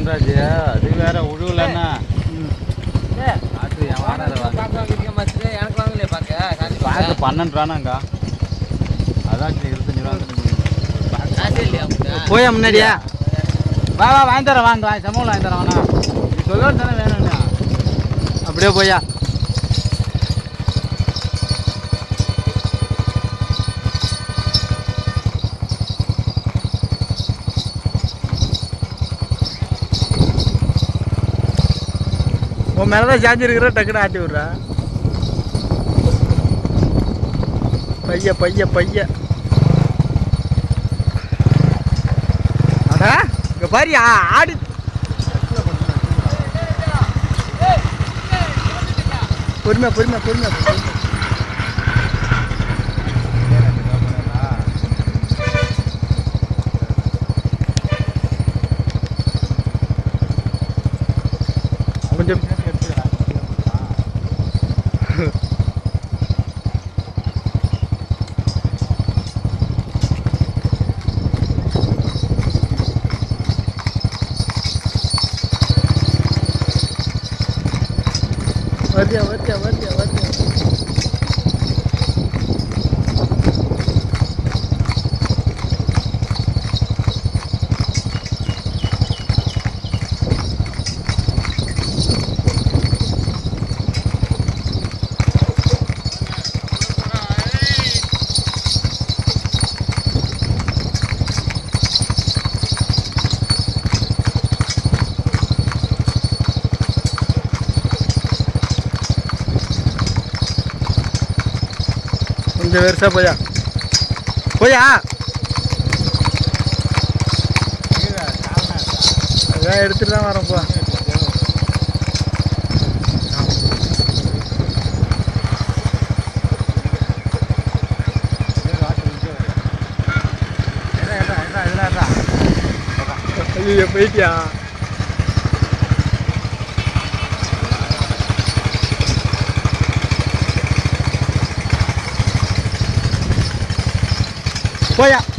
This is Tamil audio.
மோகன்ராஜ் அது வேற உழுவலன்னா ஏய், அது என் வாடாத வாங்க பார்க்க வாங்கிருக்க மாத்துக்கு, எனக்கு வாங்கலையே பார்க்க காசு பார்க்க பார்க்க. பன்னெண்டு ரூபானாங்க அதான் சரி, இருபத்தஞ்சு ரூபா காசே இல்லையா உங்கள்கிட்ட? போயா முன்னாடியா வா வா வாங்கி தரேன் வாங்க வாங்கி சம்பளம் வாங்கி தரேன் வேணா நீ சொல்ல தானே வேணும்னா அப்படியே போயா உன் மேலதான் சாஞ்சிருக்கிற டக்குன்னு ஆட்டி விட்றா பைய பைய பைய அடா இங்க பாரு ஆ- ஆடி பொறுமையா பொறுமையா பொறுமையா பொறுமையா. கொஞ்சம் வருதியா வருதியா வருதியா வருதியா கொஞ்சம் பெருசா போயா போயா அதான் எடுத்துட்டு தான் வரேன் போ ஐயோ போயிட்டியா போயா